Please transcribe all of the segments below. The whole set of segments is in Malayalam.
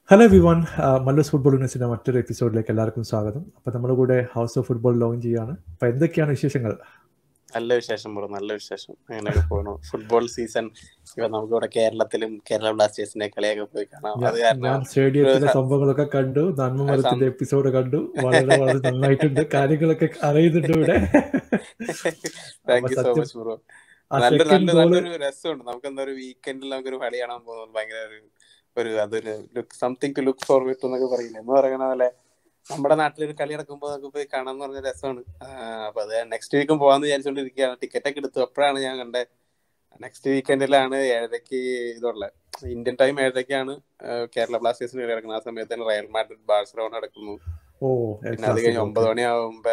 ഹലോ വിവാൻ മല്ലൂസ് ഫുട്ബോൾ ന്യൂസിന്റെ മറ്റൊരു എപ്പിസോഡിലേക്ക് എല്ലാവർക്കും സ്വാഗതം അപ്പൊ നമ്മുടെ കൂടെ ഹൗസ് ഓഫ് ഫുട്ബോൾ ലോഞ്ച് ചെയ്യാണ് അപ്പൊ എന്തൊക്കെയാണ് വിശേഷങ്ങൾ നല്ല വിശേഷം ബ്രോ നല്ല വിശേഷം അങ്ങനെയൊക്കെ പോകണു ഫുട്ബോൾ സീസൺ ഇപ്പൊ നമുക്ക് ഇവിടെ കേരളത്തിലും കേരള ബ്ലാസ്റ്റേഴ്സിന്റെ കളിയൊക്കെ പോയി കാണാം അത് ഞാൻ കാരണം സ്റ്റേഡിയത്തിലെ സംഭവങ്ങളൊക്കെ കണ്ടു നന്മമരത്തിന്റെ എപ്പിസോഡ് കണ്ടു വളരെ വളരെ നന്നായിട്ടുണ്ട് കാര്യങ്ങളൊക്കെ അറിയുന്നുണ്ട് ഇവിടെ താങ്ക് യു സോ സത്യം- മച്ച് ബ്രോ ആ നല്ല സെക്കൻഡ് നല്ല ഗോള് നല്ലൊരു രസമുണ്ട് നമുക്ക് എന്താ ഒരു വീക്കെൻഡിൽ നമുക്ക് ഒരു കളി കാണാൻ പോകുന്നത് ഭയങ്കര ഒരു ഒരു അതൊരു look something to look forward എന്നൊക്കെ പറയില്ലേ എന്ന് പറയുന്ന പോലെ നമ്മുടെ നാട്ടിൽ ഒരു കളി നടക്കുമ്പോൾ നമുക്ക് പോയി കാണാൻ എന്ന് പറഞ്ഞ രസമാണ് ആ, അപ്പൊ അത് നെക്സ്റ്റ് വീക്കും പോകാന്ന് വിചാരിച്ചുകൊണ്ടിരിക്കുകയാണ് ടിക്കറ്റ് ഒക്കെ എടുത്തു അപ്പോഴാണ് ഞാൻ കണ്ടത് നെക്സ്റ്റ് വീക്കെൻഡിലാണ് ഏഴരയ്ക്ക് ഇതുള്ള ഇന്ത്യൻ ടൈം ഏഴരയ്ക്കാണ് ആ, കേരള ബ്ലാസ്റ്റേഴ്സിന് കളി നടക്കുന്നത് ആ സമയത്ത് തന്നെ റയൽ മാഡ്രിഡ് ബാഴ്സലോണ നടക്കുന്നു ഓ പിന്നെ അത് കഴിഞ്ഞ് ഒമ്പത് മണിയാവുമ്പോ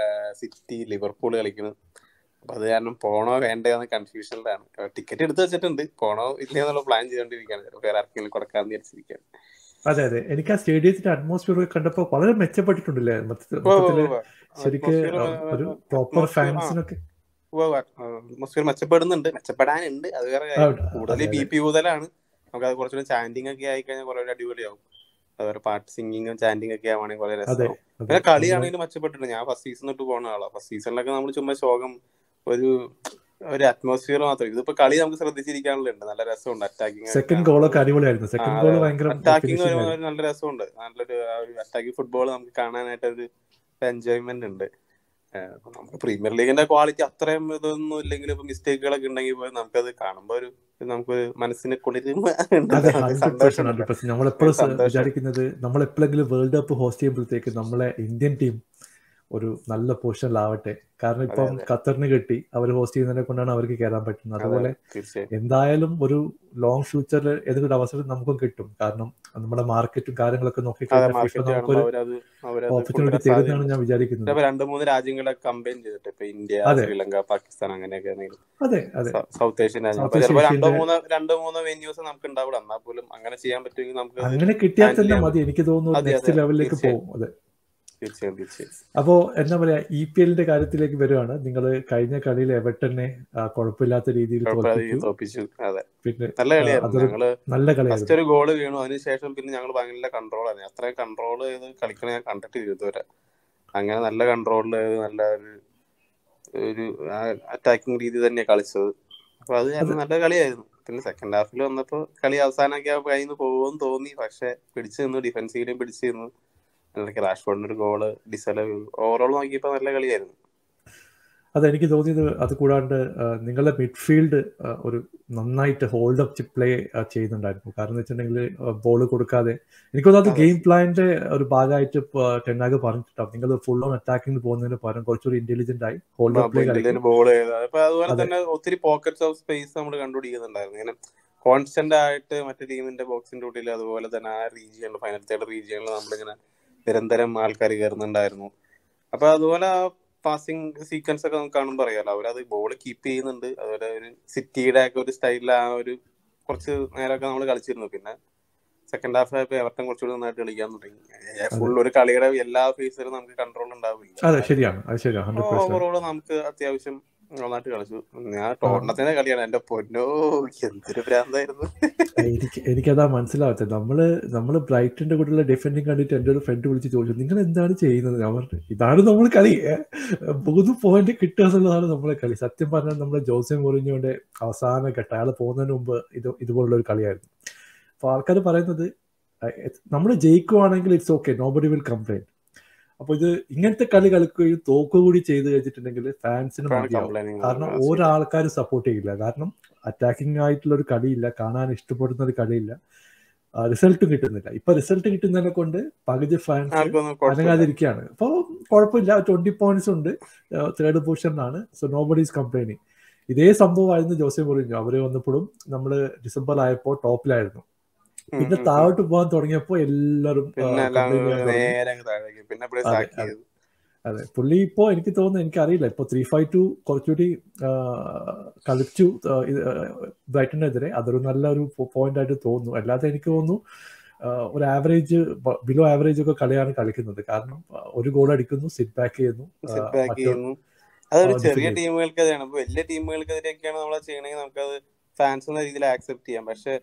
സിറ്റി ലിവർപൂൾ കളിക്കുന്നു അപ്പൊ അത് കാരണം പോണോ വേണ്ടയോ കൺഫ്യൂഷനിലാണ് ടിക്കറ്റ് എടുത്ത് വെച്ചിട്ടുണ്ട് പോണോ ഇല്ലയോ എന്നുള്ള പ്ലാൻ ചെയ്തോണ്ടിരിക്കുകയാണ് ചിലപ്പോൾ വേറെ ആർക്കെങ്കിലും കൊടുക്കാന്ന് വിചാരിച്ചിരിക്കുകയാണ് അതെ അതെ എനിക്ക് ആ സ്റ്റേഡിയത്തിന്റെ അറ്റ്മോസ്ഫിയർ ഒക്കെ കണ്ടപ്പോ വളരെ മെച്ചപ്പെട്ടിട്ടുണ്ടല്ലേ മൊത്തത്തി- ഉവ്വ് ഉവ്വ് മൊത്തത്തില് ഉവ്വ്. ശരിക്ക് Atmosphere, ആ, ഒരു ആ, പ്രോപ്പർ atmosphere, ആ. ഫാൻസിനൊക്കെ അറ്റ്മോസ്ഫിയർ മെച്ചപ്പെടുന്നുണ്ട് മെച്ചപ്പെടാനുണ്ട് അത് വേറെ ആ, കാര്യം അതെ, കൂടുതൽ അതെ. ബി പി കൂടുതലാണ് നമുക്ക് അത് കുറച്ചുകൂടി ചാൻഡിങ് ഒക്കെ ആയി കഴിഞ്ഞാൽ കുറെ അടിപൊളിയാവും അതുപോലെ പാട്ട് സിംഗിങ്ങും ചാൻഡിങ് ഒക്കെ ആവുകയാണെങ്കിൽ വളരെ അതെ രസമാവും അതെ. പിന്നെ കളിയാണെങ്കിലും മെച്ചപ്പെട്ടിട്ടുണ്ട് ഞാൻ ഫസ്റ്റ് സീസൺ തൊട്ട് പോകുന്ന ആളാണ് ഫസ്റ്റ് സീസണിലൊക്കെ നമ്മൾ ചുമ്മാ ശോകം ഒരു ഒരു അറ്റ്മോസ്ഫിയർ മാത്രം ഇതിപ്പോ കളി നമുക്ക് ശ്രദ്ധിച്ചിരിക്കാനുള്ളുണ്ട് നല്ല രസമുണ്ട് അറ്റാക്കിങ് സെക്കൻഡ് ഗോളൊക്കെ അടിപൊളിയായിരുന്നു സെക്കൻഡ് ഗോൾ ഭയങ്കര അറ്റാക്കിങ് finishing ആയിരുന്നു. നല്ല രസമുണ്ട് നല്ലൊരു ആ ഒരു അറ്റാക്കിംഗ് ഫുട്ബോൾ നമുക്ക് കാണാനായിട്ട് ഒരു എൻജോയ്മെന്റ് ഉണ്ട് ഏഹ് അപ്പൊ നമുക്ക് പ്രീമിയർ ലീഗിന്റെ ക്വാളിറ്റി അത്രയും ഇതൊന്നും ഇല്ലെങ്കിൽ ഇപ്പൊ മിസ്റ്റേക്കുകളൊക്കെ ഉണ്ടെങ്കിൽ പോലും നമുക്കത് കാണുമ്പോൾ ഒരു നമുക്ക് മനസ്സിന് കുളിരുമ ഉണ്ട്. അതെ നമുക്ക് ഹൺഡ്രഡ് സന്തോഷം പെർസെന്റ് ഹൺഡ്രഡ് പെർസെന്റ് നമ്മളെപ്പോഴും സന്തോഷം. വിചാരിക്കുന്നത് നമ്മൾ എപ്പോഴെങ്കിലും വേൾഡ് കപ്പ് ഹോസ്റ്റ് ചെയ്യുമ്പോഴത്തേക്ക് നമ്മളെ ഇന്ത്യൻ ടീം ഒരു നല്ല പൊസിഷനിലാവട്ടെ കാരണം ഇപ്പം അതെ. ഖത്തറിന് കിട്ടി അവർ ഹോസ്റ്റ് ചെയ്യുന്നതിനെ കൊണ്ടാണ് അവർക്ക് കയറാൻ പറ്റുന്നത് അതുപോലെ തീർച്ചയായും എന്തായാലും ഒരു ലോങ് ഫ്യൂച്ചറിൽ ഏതൊരു അവസരം നമുക്കും കിട്ടും കാരണം നമ്മുടെ മാർക്കറ്റും കാര്യങ്ങളൊക്കെ അതെ നോക്കിക്കഴിഞ്ഞാൽ ഫിഫ മാർക്കറ്റ് നമുക്കൊരു അവരത് അവരത് ഓപ്പർച്യൂണിറ്റി കൊണ്ടുവരാൻ തരുന്നതാണ് സാധ്യത ഞാൻ വിചാരിക്കുന്നത് ഇപ്പൊ രണ്ട് മൂന്ന് രാജ്യങ്ങളെ കമ്പൈൻ ചെയ്തിട്ട് ഇപ്പൊ ഇന്ത്യ അതെ. ശ്രീലങ്ക പാകിസ്ഥാൻ അങ്ങനെയൊക്കെ ആണെങ്കിൽ അതെ അതെ സ- സൗത്ത് ഏഷ്യൻ രാജ്യം സൗത്ത് അപ്പൊ ചിലപ്പോ ഏഷ്യൻ രണ്ടോ ഏഷ്യന്റെ- മൂന്നോ രണ്ടോ മൂന്നോ വെന്യൂസ് നമുക്ക് ഉണ്ടാവില്ല എന്നാൽ പോലും അങ്ങനെ ചെയ്യാൻ പറ്റുമെങ്കിൽ നമുക്ക് അത് അങ്ങനെ കിട്ടിയാൽ handle തന്നെ ചെയ്യാൻ മതി എനിക്ക് തോന്നുന്നു അതെ, നെക്സ്റ്റ് അതെ, ലെവലിലേക്ക് തീർച്ചയായും. പോകും അതെ തീർച്ചയായും തീർച്ചയായും അപ്പോ എന്താ പറയാ ഇ പി എല്ലിന്റെ കാര്യത്തിലേക്ക് വരുവാണ് നിങ്ങൾ കഴിഞ്ഞ കളിയിൽ എവർട്ടനെ ആ, കുഴപ്പമില്ലാത്ത രീതിയിൽ കുഴപ്പമില്ലാതെ തോൽപ്പിച്ചു തോപ്പിച്ചു അതെ പിന്നെ നല്ല കളിയായിരുന്നു അതൊരു ഞങ്ങള് നല്ല ഫസ്റ്റ് കളിയായിരുന്നു ഒരു ഗോള് വീണു അതിനുശേഷം പിന്നെ ഞങ്ങൾ ഭയങ്കര കൺട്രോൾ ആയിരുന്നു അത്രയും കൺട്രോൾ ചെയ്ത് കളിക്കണ ഞാൻ കണ്ടിട്ടില്ല ഇതുവരെ അങ്ങനെ നല്ല കൺട്രോളിൽ നല്ല ഒരു ഒരു അറ്റാക്കിംഗ് രീതി തന്നെയാണ് കളിച്ചത് അപ്പൊ അത് കാരണം നല്ല കളിയായിരുന്നു പിന്നെ സെക്കൻഡ് ഹാഫിൽ വന്നപ്പോ കളി അവസാനമൊക്കെ ആ കയ്യിൽ നിന്ന് പോകുമെന്ന് തോന്നി പക്ഷെ പിടിച്ചു നിന്നു ഡിഫൻസീവിലും പിടിച്ചു നിന്നു അല്ലെങ്കിൽ റാഷ്ഫോർഡിന് ഒരു ഗോള് ഡിസല ഓവറോൾ നോക്കിയപ്പോ നല്ല കളിയായിരുന്നു അത് എനിക്ക് തോന്നിയത് അത് കൂടാണ്ട് ആ, നിങ്ങളുടെ മിഡ്ഫീൽഡ് ആ, ഒരു നന്നായിട്ട് ഹോൾഡ് അപ്പ് പ്ലേ ചെയ്യുന്നുണ്ടായിരുന്നു കാരണം എന്ന് വെച്ചിട്ടുണ്ടെങ്കിൽ ബോൾ കൊടുക്കാതെ എനിക്ക് തോന്നുന്നത് അതെ. ഗെയിം പ്ലാന്റെ ഒരു ഭാഗമായിട്ട് ടെന്നാഗ് പറഞ്ഞിട്ടുണ്ടാവും നിങ്ങൾ ഫുൾ ഓൺ അറ്റാക്കിംഗ് പോകുന്നതിന് പകരം കുറച്ചുകൂടി ഇന്റലിജന്റ് ആയി ഹോൾഡ് അപ്പ് പ്ലേ കളിക്കും ബോൾ ചെയ്തത് അപ്പൊ അതുപോലെ അതെ. തന്നെ ഒത്തിരി പോക്കറ്റ്സ് ഓഫ് സ്പേസ് നമ്മൾ കണ്ടുപിടിക്കുന്നുണ്ടായിരുന്നു ഇങ്ങനെ കോൺസ്റ്റന്റ് ആയിട്ട് മറ്റു ടീമിന്റെ ബോക്സിന്റെ ഉള്ളിൽ അതുപോലെ തന്നെ ആ റീജിയനിൽ ഫൈനൽ തേർഡ് റീജിയനിൽ നമ്മളിങ്ങനെ നിരന്തരം ആൾക്കാർ കയറുന്നുണ്ടായിരുന്നു അപ്പൊ അതുപോലെ ആ പാസിംഗ് സീക്വൻസ് ഒക്കെ നമുക്ക് കാണുമ്പോൾ അറിയാലോ അവരത് ബോൾ കീപ്പ് ചെയ്യുന്നുണ്ട് അതുപോലെ ഒരു സിറ്റിയുടെ ഒക്കെ ഒരു സ്റ്റൈലിൽ ആ ഒരു കുറച്ച് നേരമൊക്കെ നമ്മൾ കളിച്ചിരുന്നു പിന്നെ സെക്കൻഡ് ഹാഫ് ആയപ്പോ എവർട്ടൻ കുറച്ചുകൂടി നന്നായിട്ട് കളിക്കാൻ തുടങ്ങി ഫുൾ ഒരു കളിയുടെ എല്ലാ ഫേസിലും നമുക്ക് കൺട്രോൾ ഉണ്ടാവില്ല അതെ ശരിയാണ് അത് ശരിയാണ് ഹൺഡ്രഡ് പെർസെന്റ് ഓവറോൾ നമുക്ക് അത്യാവശ്യം നന്നായിട്ട് കളിച്ചു ഞാൻ ടോർണത്തിന്റെ കളിയാണ് എന്റെ പൊന്നോ എന്തൊരു ഭ്രാന്തായിരുന്നു എനിക്ക് എനിക്കതാ മനസ്സിലാവാത്തത് നമ്മള് നമ്മള് ബ്രൈറ്റന്റെ കൂടെയുള്ള ഡിഫൻഡിങ് കണ്ടിട്ട് എൻ്റെ ഒരു ഫ്രണ്ട് വിളിച്ച് ചോദിച്ചു നിങ്ങൾ എന്താണ് ചെയ്യുന്നത് ഞാൻ പറഞ്ഞു ഇതാണ് നമ്മൾ കളി ഏ, മൂന്ന് പോയിന്റ് കിട്ടുക എന്നുള്ളതാണ് നമ്മളെ കളി സത്യം പറഞ്ഞാൽ നമ്മൾ ജോസെ മൊറിഞ്ഞോന്റെ അവസാന ഘട്ടം അയാൾ പോകുന്നതിന് മുമ്പ് ഇത് ഇതുപോലുള്ള ഒരു കളിയായിരുന്നു അപ്പൊ ആൾക്കാർ പറയുന്നത് നമ്മൾ ജയിക്കുവാണെങ്കിൽ it's okay nobody will complain അപ്പൊ ഇത് ഇങ്ങനത്തെ കളി കളിക്കുകയും തോക്കുക കൂടി ചെയ്ത് കഴിഞ്ഞിട്ടുണ്ടെങ്കിൽ ഫാൻസിന് മതിയാവും കംപ്ലൈനിങ് കാരണം ഒരാൾക്കാരും സപ്പോർട്ട് ചെയ്യില്ല കാരണം അറ്റാക്കിംഗ് ആയിട്ടുള്ള ഒരു കളിയില്ല കാണാൻ ഇഷ്ടപ്പെടുന്ന ഒരു കളിയില്ല റിസൾട്ടും കിട്ടുന്നില്ല ഇപ്പൊ റിസൾട്ട് കിട്ടുന്നതിനെ കൊണ്ട് പകുതി ഫാൻസ് ആർക്കൊന്നും കുഴപ്പമില്ല അനങ്ങാതിരിക്കുകയാണ് അപ്പോൾ കുഴപ്പമില്ല ട്വന്റി പോയിന്റ്സ് ഉണ്ട് തേർഡ് പൊസിഷനിലാണ് so nobody is complaining ഇതേ സംഭവമായിരുന്നു ജോസെ മൊറിഞ്ഞു അവര് വന്നപ്പോഴും നമ്മൾ ഡിസംബർ ആയപ്പോൾ ടോപ്പിലായിരുന്നു ഉം, പിന്നെ ഉം, ഉം. താഴോട്ട് പോകാൻ തുടങ്ങിയപ്പോൾ എല്ലാവരും ആ, പിന്നെ എല്ലാം complain ചെയ്യാൻ തുടങ്ങി. നേരെ അങ്ങ് താഴേക്ക് പിന്നെ എപ്പോഴും അതെ, സാക്ക് അതെ. ചെയ്തു അതെ പുള്ളി ഇപ്പോ എനിക്ക് തോന്നുന്നു എനിക്കറിയില്ല ഇപ്പൊ ത്രീ ഫൈവ് ടു കുറച്ചുകൂടി ആ, കളിച്ചു ആ, ഇത്, ആ, ബ്രൈറ്റനെതിരെ അതൊരു നല്ലൊരു പോയിന്റ് ആയിട്ട് തോന്നുന്നു അല്ലാതെ എനിക്ക് തോന്നുന്നു ആ, ഒരു ആവറേജ് ബിലോ ആവറേജ് ഒക്കെ കളിയാണ് കളിക്കുന്നത് കാരണം ആ, ഒരു ഗോൾ അടിക്കുന്നു സിറ്റ് ബാക്ക് ചെയ്യുന്നു ആ, സെറ്റ് ബാക്ക് മറ്റോ- ചെയ്യുന്നു അതൊരു ആ, ചെറിയ defend ചെയ്യും. ടീമുകൾക്കെതിരെയാണ് ഇപ്പൊ വലിയ ടീമുകൾക്കെതിരെയൊക്കെയാണ് നമ്മൾ ചെയ്യണമെങ്കിൽ നമുക്കത് ഫാൻസ് എന്ന രീതിയിൽ ആക്സെപ്റ്റ് ചെയ്യാം പക്ഷെ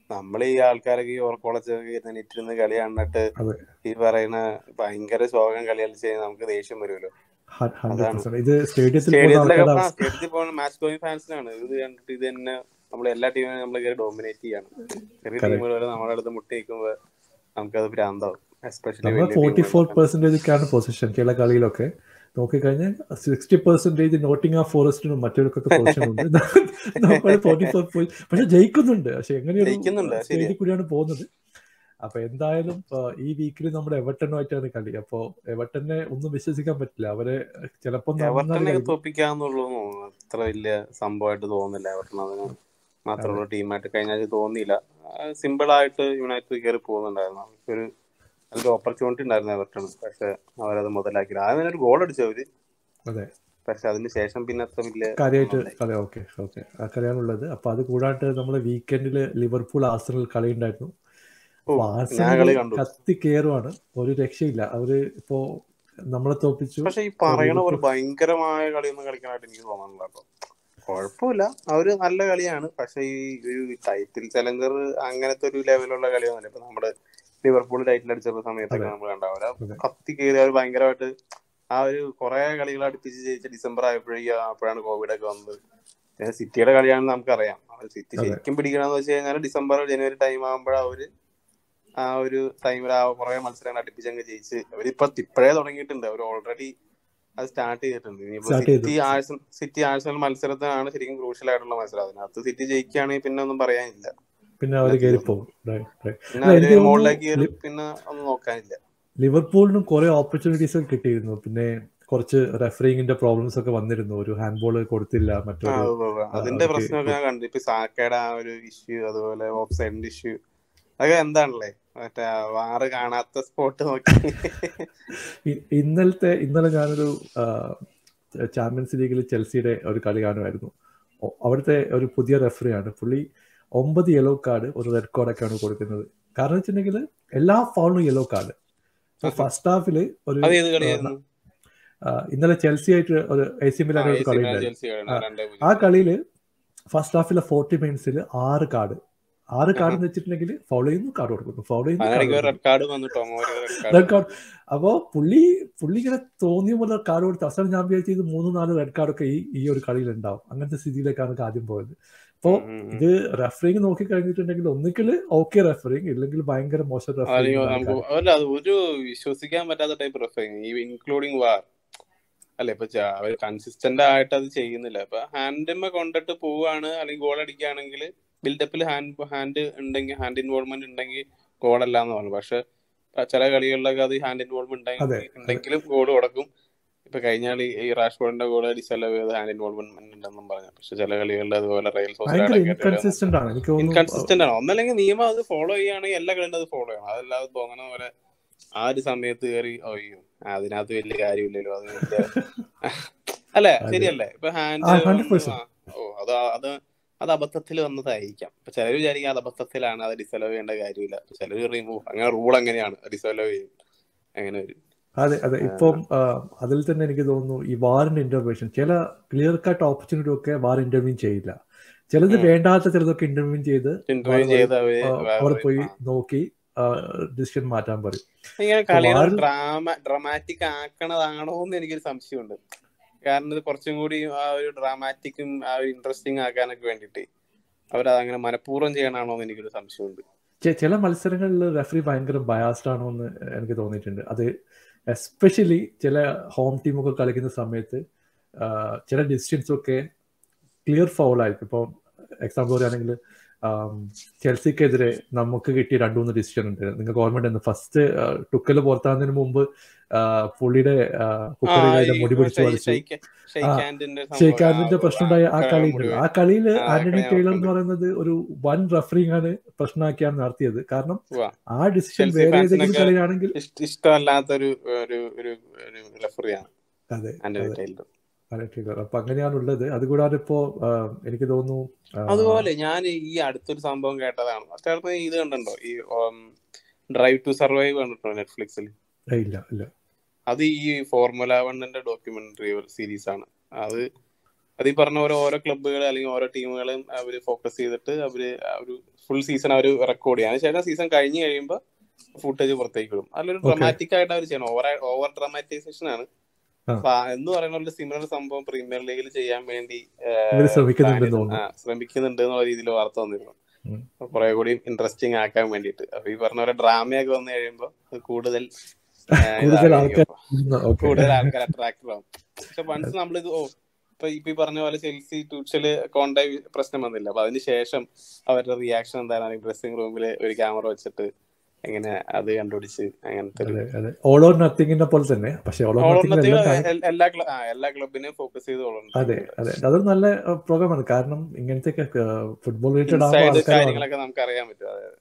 നമ്മൾ ഈ ആൾക്കാരൊക്കെ ഈ ഓർക്കോളച്ചൊക്കെ നെറ്റിരുന്ന് കളി കണ്ടിട്ട് അതെ. ഈ പറയുന്ന ഭയങ്കര ശോകം കളി കളിച്ച് കഴിഞ്ഞാൽ നമുക്ക് ദേഷ്യം വരുമല്ലോ ഹൺഡ്രഡ് അതാണ്. പെർസെന്റ് ഇത് സ്റ്റേഡിയത്തിൽ പോകുന്ന സ്റ്റേഡിയത്തിലൊക്കെ ആൾക്കാരുടെ അവസ്ഥ സ്റ്റേഡിയത്തിൽ പോകുന്ന മാച്ച് ഗോയിങ് ഫാൻസിനാണ് ഇത് കണ്ടിട്ട് ഇത് തന്നെ നമ്മൾ എല്ലാ ടീമിനും നമ്മൾ കയറി ഡോമിനേറ്റ് ചെയ്യാണ് ചെറിയ Correct. ടീമുകൾ വരെ നമ്മുടെ അടുത്ത് മുട്ടി നിൽക്കുമ്പോൾ നമുക്കത് ഭ്രാന്താവും എസ്പെഷ്യലി നമ്മൾ ഫോർട്ടി ഫോർ പെർസെന്റേജ് പൊസിഷൻ ചില കളിയിലൊക്കെ നോക്കിക്കഴിഞ്ഞാൽ സിക്സ്റ്റി പെർസെന്റേജ് നോട്ടിംഗ് ആ ഫോറസ്റ്റിനും മറ്റവർക്കൊക്കെ പൊസിഷൻ ഉണ്ട് നമ്മൾ ഫോർട്ടി ഫോർ പക്ഷെ ജയിക്കുന്നുണ്ട് പക്ഷെ എങ്ങനെയൊരു ജയിക്കുന്നുണ്ട്, ശരിയാ. സ്റ്റേജിൽ കൂടിയാണ് പോകുന്നത് അപ്പൊ എന്തായാലും ആ, ഈ വീക്കിൽ നമ്മുടെ എവർട്ടനുമായിട്ടാണ് കളി അപ്പൊ എവർട്ടനെ ഒന്നും വിശ്വസിക്കാൻ പറ്റില്ല അവരെ ചിലപ്പോ എവർട്ടനെ തോപ്പിക്കാന്നുള്ളൂ തോന്നുന്നു അത്ര വലിയ സംഭവമായിട്ട് തോന്നുന്നില്ല എവർട്ടൺ അതിന് മാത്രമുള്ള ടീമായിട്ട് കഴിഞ്ഞ ആഴ്ച തോന്നിയില്ല സിമ്പിൾ ആയിട്ട് യുണൈറ്റഡ് കയറി പോകുന്നുണ്ടായിരുന്നു അവർക്കൊരു നല്ലൊരു ഓപ്പർച്യൂണിറ്റി ഉണ്ടായിരുന്നു എവർട്ടൺ പക്ഷെ അവരത് മുതലാക്കിയില്ല ആദ്യം ഒരു ഗോൾ അടിച്ചു അവര് അതെ പക്ഷെ അതിന് ശേഷം പിന്നെ അത്ര വലിയ കാര്യമായിട്ട് അതെ ഓക്കെ ഓക്കെ ആ കളിയാണുള്ളത് അപ്പൊ അത് കൂടാണ്ട് നമ്മുടെ വീക്കെൻഡിൽ ലിവർപൂൾ ആർസണൽ കളി ഉണ്ടായിരുന്നു ഓ, അപ്പൊ ഞാൻ കളി ആർസണൽ കണ്ടു കത്തി കയറുവാണ് ഒരു രക്ഷയില്ല അവര് ഇപ്പോ നമ്മളെ തോപ്പിച്ചു പക്ഷെ ഈ പറയണ പോലെ ഭയങ്കരമായ കളിയൊന്നും കളിക്കാനായിട്ട് എനിക്ക് തോന്നുന്നില്ല കേട്ടോ കുഴപ്പമില്ല അവര് നല്ല കളിയാണ് പക്ഷെ ഈ ഒരു ടൈറ്റിൽ ചലഞ്ചർ അങ്ങനത്തെ ഒരു ലെവലുള്ള കളിയൊന്നുമില്ല ഇപ്പൊ നമ്മുടെ ലിവർപൂൾ ടൈറ്റിൽ അടിച്ച സമയത്തൊക്കെ അതെ. നമ്മൾ കണ്ടാവില്ല അതെ. കത്തി കയറി അവർ ഭയങ്കരമായിട്ട് ആ ഒരു കുറെ കളികൾ അടുപ്പിച്ച് ജയിച്ച ഡിസംബർ ആയപ്പോഴേക്കും അപ്പോഴാണ് കോവിഡ് ഒക്കെ വന്നത് പിന്നെ സിറ്റിയുടെ കളിയാണെന്ന് നമുക്കറിയാം അവർ സിറ്റി അതെ. ശരിക്കും പിടിക്കണമെന്ന് വെച്ച് കഴിഞ്ഞാൽ ഡിസംബർ ജനുവരി ടൈം ആകുമ്പോഴാണ് അവര് ആ ഒരു ടൈമിൽ ആ കുറെ മത്സരങ്ങൾ അടുപ്പിച്ചങ്ങ് ജയിച്ച് അവരിപ്പൊ ഇപ്പോഴേ തുടങ്ങിയിട്ടുണ്ട് അവർ ഓൾറെഡി അത് സ്റ്റാർട്ട് ചെയ്തിട്ടുണ്ട് ഇനിയിപ്പോ Start ചെയ്തു. സിറ്റി ആഴ്സൺ സിറ്റി ആഴ്സണൽ മത്സരത്തിനാണ് ശരിക്കും ക്രൂഷ്യൽ ആയിട്ടുള്ള മത്സരം അതിനകത്ത് സിറ്റി ജയിക്കുകയാണെങ്കിൽ പിന്നെ ഒന്നും പറയാനില്ല പിന്നെ അവര് കയറി പോകും Right, right. പിന്നെ അല്ല, അവര് എനിക്ക് തോന്നുന്നു മുകളിലേക്ക് കയറി ലി- പിന്നെ ഒന്നും നോക്കാനില്ല ലിവർപൂളിനും കുറെ ഓപ്പർച്യൂണിറ്റീസ് കിട്ടിയിരുന്നു പിന്നെ കുറച്ച് റെഫറിങ്ങിന്റെ പ്രോബ്ലംസ് ഒക്കെ വന്നിരുന്നു ഒരു ഹാൻഡ് ബോൾ കൊടുത്തില്ല ആ, മറ്റൊരു ഉവ്വ് ഉവ്വ്. അതിന്റെ അവർക്ക് പ്രശ്നമൊക്കെ ഞാൻ കണ്ടു ഇപ്പൊ സാക്കയുടെ ആ ഒരു ഇഷ്യൂ അതുപോലെ ഓഫ് സൈഡിന്റെ ഇഷ്യൂ അതൊക്കെ എന്താണല്ലേ മറ്റേ ആ വാറ് കാണാത്ത സ്പോട്ട് നോക്കി ഇ- ഇന്നലത്തെ ഇന്നലെ ഞാനൊരു ചാമ്പ്യൻസ് ലീഗിൽ ചെൽസിയുടെ ഒരു കളി കാണുമായിരുന്നു ഒ- അവിടുത്തെ ഒരു പുതിയ റെഫറിയാണ് പുള്ളി ഒമ്പത് യെല്ലോ കാർഡ് ഒരു റെഡ് കാർഡൊക്കെയാണ് കൊടുക്കുന്നത് കാരണം വെച്ചിട്ടുണ്ടെങ്കിൽ എല്ലാ ഫൗളും യെല്ലോ കാർഡ് ഫസ്റ്റ് ഹാഫില് ഒരു അത് ഏത് കളിയായിരുന്നു ആ, ഇന്നലെ ചെൽസി ആയിട്ട് ഒരു എ സി ആ, മിലാൻ ഒരു AC കളി മിലാൻ ഉണ്ടായിരുന്നു ചെൽസി കളിയാണ്. ആ. രണ്ടേ പൂജ്യം. ആ കളിയില് ഫസ്റ്റ് ഹാഫിലെ ഫോർട്ടി മിനിറ്റ്സിൽ ആറ് കാർഡ് ആറ് കാർഡ് എന്ന് വെച്ചിട്ടുണ്ടെങ്കിൽ ഫൗൾ ചെയ്യുന്നു കാർഡ് കൊടുക്കുന്നു ഫൗൾ ചെയ്യുന്നു card അതിനിടയ്ക്ക് കൊടുക്കുന്നു. റെഡ് കാർഡ് വന്നു Tomori red red card card അപ്പോ പുള്ളി പുള്ളി ഇങ്ങനെ തോന്നിയ പോലെ കാർഡ് കൊടുത്ത് അവസാനം ഞാൻ വിചാരിച്ചു ഇത് മൂന്ന് നാല് റെഡ് കാർഡൊക്കെ ഈ ഈ ഒരു കളിയിൽ ഉണ്ടാവും അങ്ങനത്തെ സ്ഥിതിയിലേക്കാണ് ആദ്യം പോയത് അപ്പോ ഇത് റെഫറിങ് നോക്കി കഴിഞ്ഞിട്ടുണ്ടെങ്കിൽ ഒന്നിക്കൽ ഓക്കെ റെഫറിങ് ഇല്ലെങ്കിൽ ഭയങ്കര മോശം അല്ലെങ്കിൽ നമുക്ക് റെഫറിങ് അല്ല അത് ഒരു വിശ്വസിക്കാൻ പറ്റാത്ത ടൈപ്പ് റെഫറിങ് ഈ ഇൻക്ലൂഡിങ് വാർ അല്ല ഇപ്പൊ ച- അവര് കൺസിസ്റ്റന്റ് ആയിട്ട് അത് ചെയ്യുന്നില്ല ഇപ്പൊ ഹാൻഡിമ്മ കൊണ്ടിട്ട് പോവാണ് അല്ലെങ്കിൽ ഗോൾ അടിക്കുകയാണെങ്കിൽ ബിൽഡപ്പിൽ ഹാൻഡ് ഹാൻഡ് ഉണ്ടെങ്കിൽ ഹാൻഡ് ഇൻവോൾവ്മെന്റ് ഉണ്ടെങ്കിൽ ഗോൾ അല്ല എന്ന് പറഞ്ഞു പക്ഷെ ചില കളികളിലൊക്കെ അത് ഹാൻഡ് ഇൻവോൾവ്മെന്റ് അതെ, ഉണ്ടെങ്കിൽ ഉണ്ടെങ്കിലും ഗോൾ കൊടുക്കും ഇപ്പൊ കഴിഞ്ഞ കളി ഈ റാഷ്ഫോർഡിന്റെ ഗോൾ ഡിസലവ് ചെയ്ത് ഹാൻഡ് ഇൻവോൾവ്മെന്റ് ഉണ്ടെന്നും പറഞ്ഞു പക്ഷെ ചില കളികളിൽ അതുപോലെ റയൽ ഭയങ്കര ഇൻകൺസിസ്റ്റന്റ് ആണ് എനിക്ക് തോന്നുന്നു ഇൻകൺസിസ്റ്റന്റ് ആണ് ഒന്നല്ലെങ്കിൽ നിയമം അത് ഫോളോ ചെയ്യുകയാണെങ്കിൽ എല്ലാ കളിയും അത് ഫോളോ ചെയ്യണം അതല്ലാതെ തോന്നണ പോലെ ആ ഒരു സമയത്ത് കയറി അയ്യോ അതിനകത്ത് വലിയ കാര്യമില്ലല്ലോ അത് വലിയ അല്ലേ അതെ. ശരിയല്ലേ ഇപ്പൊ ഹാൻഡ് ആ, 100%. ഓ അത് അത് അത് അബദ്ധത്തിൽ വന്നതായിരിക്കാം ഇപ്പൊ ചിലർ വിചാരിക്കും അത് അബദ്ധത്തിലാണ് അത് ഡിസലവ് ചെയ്യേണ്ട കാര്യമില്ല ചിലർ പറയും "ഓ, അങ്ങനെ റൂൾ എങ്ങനെയാണ് ഡിസലവ് ചെയ്യും അങ്ങനെ വരും അതെ അതെ ഇപ്പം ആ, അതിൽ തന്നെ എനിക്ക് തോന്നുന്നു ഈ വാറിന്റെ ഇന്റർവെൻഷൻ ചില ക്ലിയർ കട്ട് ഓപ്പർച്യൂണിറ്റി ഒക്കെ വാർ ഇന്റർവ്യൂ ചെയ്യില്ല ചിലത് ഉം. വേണ്ടാത്ത ചിലതൊക്കെ ഇന്റർവ്യൂ ചെയ്ത് ഇന്റർവ്യൂ വാർ ചെയ്ത് അവര് ആ, അവിടെ പോയി ആ. നോക്കി ഡിസിഷൻ മാറ്റാൻ പറയും ഇങ്ങനെ കളികൾ വാറിൽ- ഡ്രാമ ഡ്രമാറ്റിക് ആക്കണതാണോ എന്ന് എനിക്കൊരു സംശയമുണ്ട് കാരണം ഇത് കുറച്ചും കൂടി ആ ഒരു ഡ്രാമാറ്റിക്കും ആ ഒരു ഇൻട്രസ്റ്റിംഗ് ആക്കാനൊക്കെ വേണ്ടിട്ട് അവരത് അങ്ങനെ മനഃപൂർവ്വം ചെയ്യണാണോ എന്ന് എനിക്കൊരു സംശയമുണ്ട് ചെ- ചില മത്സരങ്ങളിൽ റെഫറി ഭയങ്കര ബയാസ്ഡ് ആണോ എന്ന് എനിക്ക് തോന്നിയിട്ടുണ്ട് അത് എസ്പെഷ്യലി ചില ഹോം ടീമൊക്കെ കളിക്കുന്ന സമയത്ത് ആ, ചില ഡിസിഷൻസ് ഒക്കെ ക്ലിയർ ഫൗൾ ആയിരിക്കും ഇപ്പോൾ എക്സാമ്പിൾ പറയുകയാണെങ്കിൽ ചെൽസിക്കെതിരെ നമുക്ക് കിട്ടിയ രണ്ടു മൂന്ന് ഡിസിഷൻ ഉണ്ട് നിങ്ങൾക്ക് ഓർമ്മയുണ്ട് ഫസ്റ്റ് ടുക്കല് പുറത്താകുന്നതിന് മുമ്പ് ആ, പുള്ളിയുടെ ആ, കുക്കറിയുടെ ഈ മുടി പിടിച്ച് ഷെയ്- വലിച്ചു ഷെയ്ക്ക്- ഷെയ്ക്ക് ആ, ഹാൻഡിന്റെ സംഭവം, ഷെയ്ക്കാരന്റെ ആ, പ്രശ്നം ഉണ്ടായ ആ ആ, കളി മുടി ഉണ്ടല്ലോ ആ കളിയിൽ ആ, ആന്റണി കളി ഞാൻ ടൈലർ എന്ന് ഓർക്കുന്നുണ്ട്. പറയുന്നത് ഒരു വൺ റഫറിംഗ് ആണ് പ്രശ്നമാക്കിയാണ് നടത്തിയത് കാരണം ഉവ്വ. ആ ഡിസിഷൻ ചെൽസി വേറെ ഏതെങ്കിലും ഫാൻസിനൊക്കെ കളിയാണെങ്കിൽ ഇഷ്ട- ഇഷ്ടമല്ലാത്തൊരു ഒരു ഒരു ഒരു റെഫറിയാണ് അതെ ആന്റണി അതെ ടൈലർ ആന്റണി ടൈലർ അപ്പൊ അങ്ങനെയാണ് ഉള്ളത് അതുകൂടാതെ ഇപ്പോ ആ, എനിക്ക് തോന്നുന്നു ആ, അതുപോലെ ഞാൻ ഈ അടുത്തൊരു സംഭവം കേട്ടതാണ് ചിലപ്പോ ഇത് കണ്ടുണ്ടോ ഈ ഡ്രൈവ് ടു സർവൈവ് കണ്ടിട്ടുണ്ടോ നെറ്റ്ഫ്ലിക്സിൽ ഏയ് ഇല്ല ഇല്ല അത് ഈ ഫോർമുല വണ്ണിന്റെ ഡോക്യുമെന്ററി സീരീസ് ആണ് അത് അത് ഈ പറഞ്ഞ പോലെ ഓരോ ക്ലബ്ബുകൾ അല്ലെങ്കിൽ ഓരോ ടീമുകളും അവർ ഫോക്കസ് ചെയ്തിട്ട് അവര് ആ ഒരു ഫുൾ സീസൺ അവർ റെക്കോർഡ് ചെയ്യും അതിനുശേഷം സീസൺ കഴിഞ്ഞ് കഴിയുമ്പോൾ ഫുട്ടേജ് പുറത്തേക്ക് വിടും അതിലൊരു Okay. ഡ്രമാറ്റിക് ആയിട്ട് അവർ ചെയ്യണം ഓവർ ഓവർ ഡ്രമാറ്റൈസേഷൻ ആണ് ആ. അപ്പൊ ആ എന്ന് പറയുന്ന ഒരു സിമിലർ സംഭവം പ്രീമിയർ ലീഗിൽ ചെയ്യാൻ വേണ്ടി ഇവര് ശ്രമിക്കുന്നുണ്ടെന്ന് തോന്നുന്നു ആ, ശ്രമിക്കുന്നുണ്ട് എന്നുള്ള രീതിയിൽ വാർത്ത വന്നിരുന്നു ഉം. അപ്പൊ കുറെ കൂടി ഇൻട്രസ്റ്റിംഗ് ആക്കാൻ വേണ്ടിയിട്ട് അപ്പൊ ഈ പറഞ്ഞ പോലെ ഡ്രാമയൊക്കെ വന്നു കഴിയുമ്പോൾ അത് കൂടുതൽ ആ, കൂടുതൽ ഇതായിരിക്കും. ആൾക്കാർ ഓക്കെ കൂടുതൽ ആൾക്കാർ അട്രാക്റ്റഡ് ആവും പക്ഷെ വൺസ് നമ്മളിത് ഓ ഇപ്പൊ ഇപ്പൊ ഈ പറഞ്ഞ പോലെ ചെൽസി ടൂച്ചല് കോണ്ടായി പ്രശ്നം വന്നില്ല അപ്പൊ അതിന് ശേഷം അവരുടെ റിയാക്ഷൻ എന്താണ് ഡ്രസ്സിംഗ് റൂമിൽ ഒരു ക്യാമറ വെച്ചിട്ട് എങ്ങനെ അത് കണ്ടുപിടിച്ച് അങ്ങനത്തെ ഒരു അതെ അതെ ഓൾ ഓർ നത്തിങ്ങിനെ പോലെ തന്നെ പക്ഷെ ഓൾ ഓർ നത്തിങ്ങിൽ ഓളോണത്തിൽ എല്ലാം കാര്യം- എല്ലാ ക്ല- ആ, എല്ലാ ക്ലബിനെയും ഫോക്കസ് ചെയ്ത് അതെ അതെ അതൊരു നല്ല പ്രോഗ്രാമാണ് കാരണം ഇങ്ങനത്തെ ഫുട്ബോൾ റിലേറ്റഡ് ആകുമ്പോൾ ഇൻസൈഡ് ആൾക്കാർ കാര്യങ്ങളൊക്കെ നമുക്ക് അറിയാൻ പറ്റും അതെ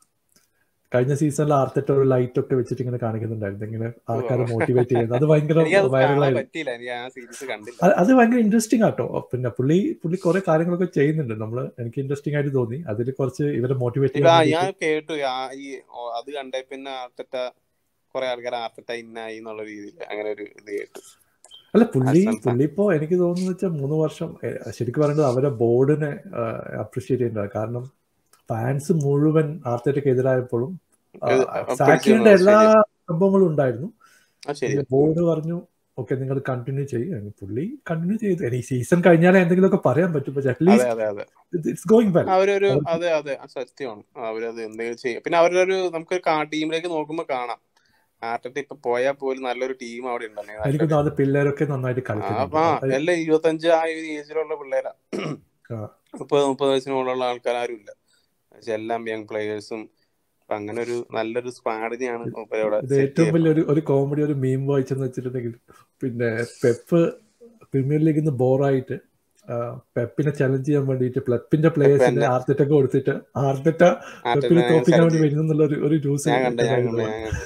കഴിഞ്ഞ സീസണിൽ ആർത്തിട്ട് ഒരു ലൈറ്റ് ഒക്കെ വെച്ചിട്ട് ഇങ്ങനെ കാണിക്കുന്നുണ്ടായിരുന്നു ഇങ്ങനെ ആൾക്കാരെ മോട്ടിവേറ്റ് ചെയ്യുന്നത് അത് ഭയങ്കര എനിക്കത് കാണാൻ വൈറലായിരുന്നു പറ്റിയില്ല എനിക്ക് ആ സീരീസ് കണ്ടില്ല അത് അത് ഭയങ്കര ഇൻട്രസ്റ്റിംഗ് ആട്ടോ പിന്നെ പുള്ളി പുള്ളി കുറെ കാര്യങ്ങളൊക്കെ ചെയ്യുന്നുണ്ട് നമ്മള് എനിക്ക് ഇൻട്രസ്റ്റിംഗ് ആയിട്ട് തോന്നി അതിൽ കുറച്ച് ഇവരെ മോട്ടിവേറ്റ് ഇപ്പൊ ആ, ചെയ്യാൻ ഞാൻ കേട്ടു ആ ഈ ഓ, അത് കണ്ടേ പിന്നെ ആർട്ടറ്റ കുറെ ആൾക്കാർ ആർട്ടറ്റ ഇന്നായി എന്നുള്ള രീതിയിൽ അങ്ങനെ ഒരു ഇത് കേട്ടു അല്ല പുള്ളി അസംസ. പുള്ളി ഇപ്പോ എനിക്ക് തോന്നുന്നു വെച്ചാൽ മൂന്ന് വർഷം ഏ, ശരിക്കും പറയുന്നത് അവരെ ബോർഡിനെ അപ്രീഷിയേറ്റ് ചെയ്യേണ്ടത് കാരണം ഫാൻസ് മുഴുവൻ ആർത്തേറ്റയ്ക്ക് എതിരായപ്പോഴും ഇത് പിടിച്ചു സാക്കിയുടെ നിന്നത് എല്ലാ ശരി. സംഭവങ്ങളും ഉണ്ടായിരുന്നു ആ ശരി ബോർഡ് പറഞ്ഞു ഓക്കെ നിങ്ങൾ കണ്ടിന്യൂ ചെയ്യും പുള്ളി കണ്ടിന്യൂ ചെയ്തു ഇനി സീസൺ കഴിഞ്ഞാലേ എന്തെങ്കിലുമൊക്കെ പറയാൻ പറ്റും പക്ഷെ അതെ അറ്റ്ലീസ്റ്റ് അതെ അതെ ഇറ്റ്സ് ഗോയിങ് വെൽ അവരൊരു അവർക്ക് അതെ അതെ ആ സത്യമാണ് അവരത് എന്തെങ്കിലും ചെയ്യും പിന്നെ അവരുടെ ഒരു നമുക്ക് ടീമിലേക്ക് നോക്കുമ്പോ കാണാം ആർട്ടറ്റ ഇപ്പൊ പോയാൽ പോലും നല്ലൊരു ടീം അവിടെ ഉണ്ടല്ലേ എനിക്ക് നല്ലൊരു തോന്നുന്നു പിള്ളേരൊക്കെ നന്നായിട്ട് കളിക്കുന്നുണ്ട് അപ്പൊ അത് എല്ലാം ഇരുപത്തഞ്ച് ആ ഒരു ഏജിലുള്ള പിള്ളേരാ ആ, മുപ്പത് മുപ്പത് വയസ്സിന് മുകളിലുള്ള ആൾക്കാർ ആരും ഇല്ല പക്ഷെ എല്ലാം യങ് പ്ലേയേഴ്സും അപ്പൊ അങ്ങനെ ഒരു നല്ലൊരു സ്ക്വാഡിനെയാണ് ഇവിടെ ഇത് സെറ്റ് ഏറ്റവും ചെയ്തത് വലിയ ഒരു ഒരു കോമഡി ഒരു മീം വായിച്ചെന്ന് വെച്ചിട്ടുണ്ടെങ്കിൽ പിന്നെ പെപ്പ് പ്രീമിയർ ലീഗിൽ നിന്ന് ബോറായിട്ട് പെപ്പിനെ ചലഞ്ച് ചെയ്യാൻ വേണ്ടിയിട്ട് പെപ്പിന്റെ പ്ലേയേഴ്സിനെ എന്നെ- ആർത്തിട്ടൊക്കെ കൊടുത്തിട്ട് ആർത്തിട്ട പെപ്പിനെ ആർട്ടറ്റ തോപ്പിക്കാൻ വേണ്ടി challenge വരുന്നു എന്നുള്ള ഒരു ഒരു ന്യൂസ് ഞാൻ കണ്ടു ഞാൻ കണ്ടു ഞാൻ കണ്ടു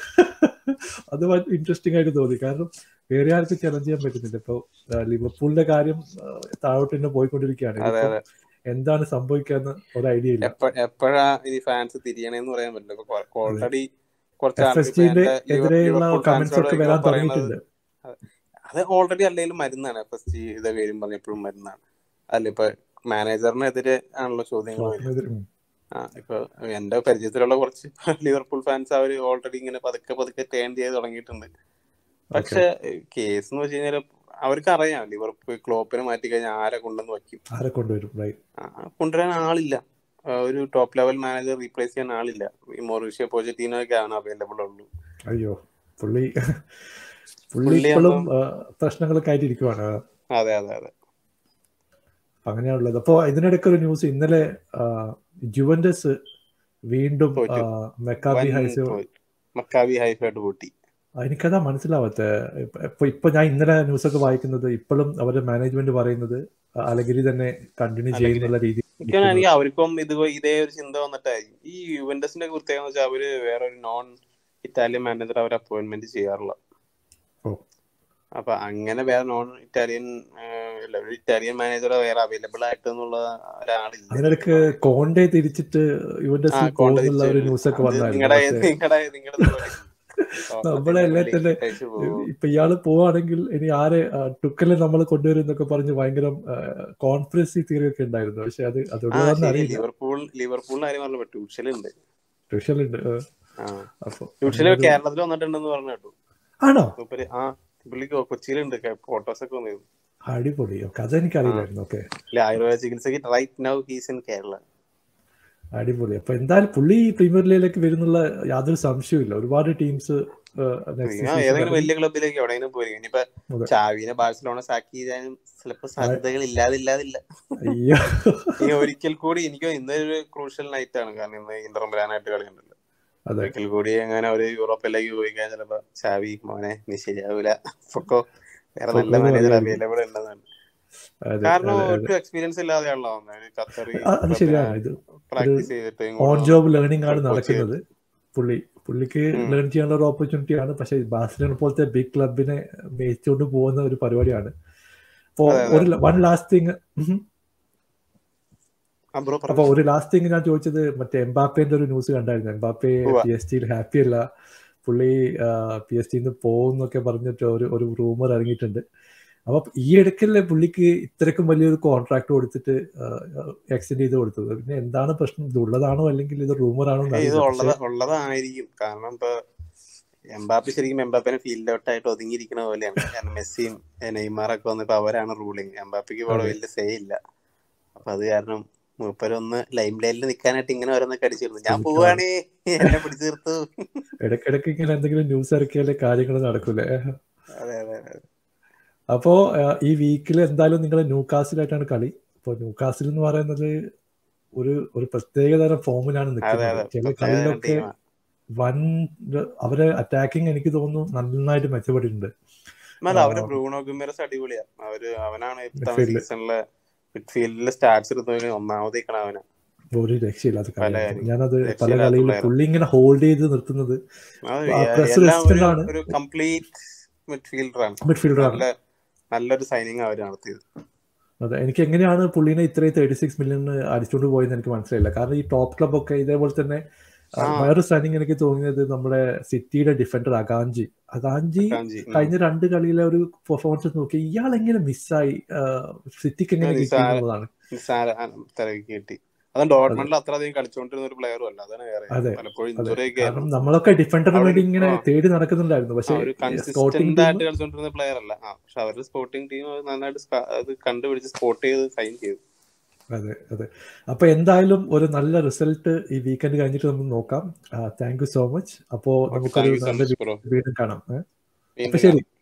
അത് ഇൻട്രസ്റ്റിംഗ് ആയിട്ട് തോന്നി കാരണം വേറെ ആർക്കും ചലഞ്ച് ചെയ്യാൻ പറ്റുന്നില്ല ഇപ്പൊ ആ, ലിവർപൂളിന്റെ കാര്യം ആ, താഴോട്ട് തന്നെ പോയിക്കൊണ്ടിരിക്കുകയാണ് അതെ ഇതിപ്പോ അതെ എന്താണ് സംഭവിക്കാന്ന് ഒരു ഐഡിയ ഇല്ല എപ്പ എപ്പോഴാ ഈ ഫാൻസ് തിരിയണേന്ന് പറയാൻ പറ്റില്ല ഇപ്പൊ ഓൾറെഡി കുറച്ച് എഫ് ആൾക്ക് എസ് ഇപ്പൊ ജിന്റെ എന്റെ ലിവർ- എതിരെയുള്ള ലിവർപൂൾ കമന്റ്സ് ഫാൻസോട് ഒക്കെ വരാൻ പറയുന്നത് തുടങ്ങിയിട്ടുണ്ട് അത് ഓൾറെഡി അല്ലെങ്കിലും മരുന്നാണ് എഫ് എസ് ജി ഇതെ പേരും പറഞ്ഞ എപ്പോഴും മരുന്നാണ് അല്ല ഇപ്പൊ മാനേജറിനെതിരെ ആണല്ലോ ചോദ്യങ്ങൾ വരുന്നത് ക്ലോപ്പിനെതിരെ ഉം. ആ ഇപ്പൊ എന്റെ പരിചയത്തിലുള്ള കുറച്ച് ലിവർപൂൾ ഫാൻസ് അവര് ഓൾറെഡി ഇങ്ങനെ പതുക്കെ പതുക്കെ ടേൺ ചെയ്ത് തുടങ്ങിയിട്ടുണ്ട് പക്ഷെ കേസ് എന്ന് വെച്ച് കഴിഞ്ഞാൽ അവർക്ക് അറിയാം ലിവർപൂൾ ക്ലോപ്പിനെ മാറ്റി കഴിഞ്ഞാൽ ആരെ കൊണ്ടെന്ന് വയ്ക്കും ആരെ കൊണ്ടുവരും റൈറ്റ് ആ, കൊണ്ടുവരാൻ ആളില്ല ആ, ഒരു ടോപ്പ് ലെവൽ മാനേജർ റീപ്ലേസ് ചെയ്യാൻ ആളില്ല ഈ മൊറീഷ്യ പോജറ്റീനോ ഒക്കെ ആണ് അവൈലബിൾ ഉള്ളൂ അയ്യോ പുള്ളി പുള്ളി പുള്ളി ഇപ്പോഴും ഒന്നും- പ്രശ്നങ്ങളൊക്കെ ആയിട്ട് ഇരിക്കുവാണ് അതെ അതെ അതെ അങ്ങനെയാണുള്ളത് അപ്പോ ഇതിനിടയ്ക്ക് ഒരു ന്യൂസ് ഇന്നലെ ജുവൻഡസ് വീണ്ടും തോറ്റു. മെക്കാബി വൻ ഹൈസ് തോൽവി. മക്കാബി ഹൈഫായിട്ട് പൊട്ടി എനിക്കതാ മനസ്സിലാവാത്ത ഇപ്പൊ ഇപ്പൊ ഞാൻ ഇന്നലെ ന്യൂസ് ഒക്കെ വായിക്കുന്നത് ഇപ്പോഴും അവരുടെ മാനേജ്മെന്റ് പറയുന്നത് അലഗിരി തന്നെ കണ്ടിന്യൂ ചെയ്യുന്നുള്ള രീതി എനിക്ക് തോന്നുന്നു എനിക്ക് അവർക്കും ഇത് ഇതേ ഒരു ചിന്ത വന്നിട്ടായിരിക്കും ഈ യുവന്റസിന്റെ പ്രത്യേകത എന്ന് വെച്ചാൽ അവര് വേറെ ഒരു നോൺ ഇറ്റാലിയൻ മാനേജർ അവർ അപ്പോയിന്റ്മെന്റ് ചെയ്യാറില്ല ഓ. അപ്പൊ അങ്ങനെ വേറെ നോൺ ഇറ്റാലിയൻ അല്ല ഒരു ഇറ്റാലിയൻ മാനേജർ വേറെ അവൈലബിൾ ആയിട്ട് എന്നുള്ള ഒരാളില്ല അതിനിടയ്ക്ക് കോണ്ടെ തിരിച്ചിട്ട് യുവൻഡസിൽ പോകുന്നുള്ള ഒരു ന്യൂസ് ഒക്കെ വന്നായിരുന്നു നിങ്ങളുടെ പക്ഷേ നിങ്ങളുടെ നിങ്ങളുടെ നമ്മളെ എല്ലാം തന്നെ ഇപ്പൊ ഇയാള് പോവാണെങ്കിൽ ഇനി ആരെ ടുക്കലെ നമ്മൾ കൊണ്ടുവരും എന്നൊക്കെ പറഞ്ഞ് ഭയങ്കര കോൺഫിഡൻസി തിയറി ഒക്കെ ഉണ്ടായിരുന്നു പക്ഷെ അത് അതുള്ളതെന്ന് അറിയില്ല ലിവർപൂൾ ലിവർപൂളിന് ആരും പറഞ്ഞു ട്യൂഷലുണ്ട് ട്യൂഷനുണ്ട് ആ അപ്പൊ ട്യൂഷല് കേരളത്തിൽ വന്നിട്ടുണ്ടെന്ന് പറഞ്ഞു കേട്ടു ആണോ മൂപ്പര് ആ പുള്ളി കൊ- കൊച്ചിയിലുണ്ട് ഫോട്ടോസ് ഒക്കെ വന്നിരുന്നു അടിപൊളി ഓക്കെ അതെനിക്കറിയില്ലായിരുന്നു ഓക്കെ ഇല്ല ആയുർവേദ ചികിത്സക്ക് right now he's in Kerala അടിപൊളി അപ്പൊ എന്തായാലും പുള്ളി പ്രീമിയർ ലീഗിലേക്ക് വരുന്നുള്ള യാതൊരു സംശയവും ഒരുപാട് ടീംസ് ഞാൻ ഏതെങ്കിലും വലിയ ക്ലബിലേക്ക് എവിടെയെങ്കിലും പോയി ഇനിയിപ്പോ അതെ. ചാവിനെ ബാഴ്സലോണ സാക്കി ചെയ്യാനും ചിലപ്പോ സാധ്യതകൾ ഇല്ലാതില്ലാതില്ല അയ്യോ ഇനി ഒരിക്കൽ കൂടി എനിക്ക് ഇന്നൊരു ക്രൂഷ്യൽ നൈറ്റ് ആണ് കാരണം ഇന്ന് ഇന്റർ മിലാനായിട്ട് കളിയുണ്ടല്ലോ അതെ ഒരിക്കൽ കൂടി അങ്ങനെ ഒരു യൂറോപ്പിലേക്ക് പോയി കഴിഞ്ഞാൽ ചിലപ്പോ ചാവി മോനെ നീ ശരിയാവൂല പൊക്കോ വേറെ നല്ല പൊക്കോ എന്ന് മാനേജർ പറയാൻ അവൈലബിൾ ഉണ്ടെന്നാണ് അതെ കാരണം അതെ അതെ ഒട്ടും എക്സ്പീരിയൻസ് ഇല്ലാതെയാണല്ലോ വന്നത് ഒരു ഖത്തറി ആ, അത് ശരിയാണ് ഇത് പ്രാക്ടീസ് ചെയ്തിട്ട് ഓൺ ജോബ് ലേണിംഗ് ആണ് coach നടക്കുന്നത് പുള്ളി പുള്ളിക്ക് ഉം. ലേൺ ചെയ്യാനുള്ള ഒരു ഓപ്പർച്യൂണിറ്റി ആണ് പക്ഷെ ബാഴ്സലോണ പോലത്തെ ബിഗ് ക്ലബിനെ മേയിച്ചുകൊണ്ട് പോകുന്ന ഒരു പരിപാടിയാണ് അപ്പോ അതെ, അതെ. ഒരു വൺ ലാസ്റ്റ് തിങ് ആ ബ്രോ അപ്പൊ ഒരു ലാസ്റ്റ് തിങ് ഞാൻ ചോദിച്ചത് മറ്റേ എംബാപ്പേന്റെ ഒരു ന്യൂസ് കണ്ടായിരുന്നു എംബാപ്പെ ഉവ്വ. പി എസ് ടിയിൽ ഹാപ്പി അല്ല പുള്ളി പി എസ് ടിന്ന് പോകുന്നൊക്കെ പറഞ്ഞിട്ട് ഒരു ഒരു റൂമർ ഇറങ്ങിയിട്ടുണ്ട് അപ്പൊ ഈ ഇടയ്ക്കല്ലേ പുള്ളിക്ക് ഇത്രയ്ക്കും വലിയൊരു കോൺട്രാക്ട് കൊടുത്തിട്ട് എക്സ്റ്റെൻഡ് ചെയ്ത് കൊടുത്തത് പിന്നെ എന്താണ് പ്രശ്നം ഇത് ഉള്ളതാണോ അല്ലെങ്കിൽ ഇത് റൂമർ ആണോ ഏയ് ഇത് ഉള്ളത് ഉള്ളതായിരിക്കും കാരണം ഇപ്പൊ എംബാപ്പി ശരിക്കും എംബാപ്പിനെ ഫീൽഡ് ഔട്ട് ആയിട്ട് ഒതുങ്ങിയിരിക്കുന്ന പോലെയാണ് കാരണം മെസ്സിയും നെയ്മാറൊക്കെ വന്നിപ്പോ അവരാണ് റൂളിങ് എംബാപ്പിക്ക് ഇവിടെ അതെ. വലിയ സേ ഇല്ല അപ്പൊ അത് കാരണം മൂപ്പരൊന്ന് ലൈം ലൈനിൽ നിൽക്കാനായിട്ട് ഇങ്ങനെ ഓരോന്നൊക്കെ അടിച്ചിരുന്നു ഞാൻ ശ്രമിക്കണം. പോവാണേ എന്നെ പിടിച്ചു തീർത്തു ഇടയ്ക്കിടയ്ക്ക് ഇങ്ങനെ എന്തെങ്കിലും ന്യൂസ് ഇറക്കിയാലേ കാര്യങ്ങൾ നടക്കൂലേ അതെ അതെ അതെ അപ്പോ ആ, ഈ വീക്കിൽ എന്തായാലും നിങ്ങൾ ന്യൂകാസിലായിട്ടാണ് കളി അപ്പൊ ന്യൂകാസിൽ എന്ന് പറയുന്നത് ഒരു ഒരു പ്രത്യേക തരം ഫോമിലാണ് അതെ നിൽക്കുന്നത് അതെ ചില പ്രത്യേക കളിയിലൊക്കെ ടീമാ വൻ അവരെ അറ്റാക്കിങ് എനിക്ക് തോന്നുന്നു നന്നായിട്ട് മെച്ചപ്പെട്ടിട്ടുണ്ട് എന്നാൽ അവര് ആ. ബ്രൂണോ ഗുമേറസ് അടിപൊളിയാ അവര് അവനാണ് ഇത്തവണ Midfield. സീസണിലെ മിഡ്ഫീൽഡിലെ സ്റ്റാറ്റ്സ് എടുത്തു ഒന്നാമത് നിൽക്കണ അവനാ ഒരു രക്ഷയില്ലാത്ത പല കളിയാണ് കാര്യം. ഞാനത് പല രക്ഷയില്ലാത്ത കളിയിൽ player. പുള്ളി ഇങ്ങനെ ഹോൾഡ് ചെയ്ത് നിർത്തുന്നത് അത് ആ, എ- press എല്ലാം ഒരു- resistant ആണ്. ഒരു കംപ്ലീറ്റ് മിഡ്ഫീൽഡർ ആണ് മിഡ്ഫീൽഡറാണ് നല്ല നല്ലൊരു സൈനിങ് അവർ നടത്തിയത് അതെ എനിക്ക് എങ്ങനെയാണ് പുള്ളിനെ ഇത്രയും തേർട്ടി സിക്സ് മില്യൺ അടിച്ചുകൊണ്ട് പോയെന്ന് എനിക്ക് മനസ്സിലായില്ല കാരണം ഈ ടോപ്പ് ക്ലബ് ഒക്കെ ഇതേപോലെ തന്നെ ആ, ആ. വേറൊരു സൈനിങ് എനിക്ക് തോന്നിയത് നമ്മുടെ സിറ്റിയുടെ ഡിഫൻഡർ അഗാഞ്ചി അഗാഞ്ചി കാഞ്ചി ഉം. കഴിഞ്ഞ രണ്ട് കളിയിലെ ഒരു പെർഫോമൻസ് നോക്കി ഇയാൾ എങ്ങനെ മിസ്സായി സിറ്റിക്ക് എങ്ങനെ കിട്ടി നിസ്സാര- എന്നുള്ളതാണ് നിസ്സാര ആ, തിരക്ക് കിട്ടി അത് ഡോട്ട്മണ്ടിൽ അത്ര അധികം കളിച്ചുകൊണ്ടിരുന്ന ഒരു പ്ലെയറും അല്ല അതാണ് വേറെ അതെ, പലപ്പോഴും അതെ ഇഞ്ചുറി ഒക്കെ കാരണം നമ്മളൊക്കെ ഡിഫൻഡറിന് അവിടെ- വേണ്ടി ഇങ്ങനെ ആ. തേടി നടക്കുന്നുണ്ടായിരുന്നു പക്ഷെ ഒരു സ്കൗട്ടിംഗ് കൺസിസ്റ്റന്റ് ആയിട്ട് കളിച്ചുകൊണ്ടിരുന്ന പ്ലെയർ അല്ല ആ പക്ഷെ അവരുടെ സ്പോർട്ടിംഗ് ടീം നന്നായിട്ട് സ്ക- അത് കണ്ടുപിടിച്ച് സ്പോട്ട് ചെയ്ത് സൈൻ ചെയ്തു അതെ അതെ അപ്പൊ എന്തായാലും ഒരു നല്ല റിസൾട്ട് ഈ വീക്കെൻഡ് കഴിഞ്ഞിട്ട് നമുക്ക് നോക്കാം താങ്ക് യു സോ മച്ച് അപ്പോ താങ്ക് നമുക്കൊരു യു സോ നല്ല മച്ച് ബ്രോ വീണ്ടും കാണാം ഏ? അപ്പൊ വീണ്ടും ശരി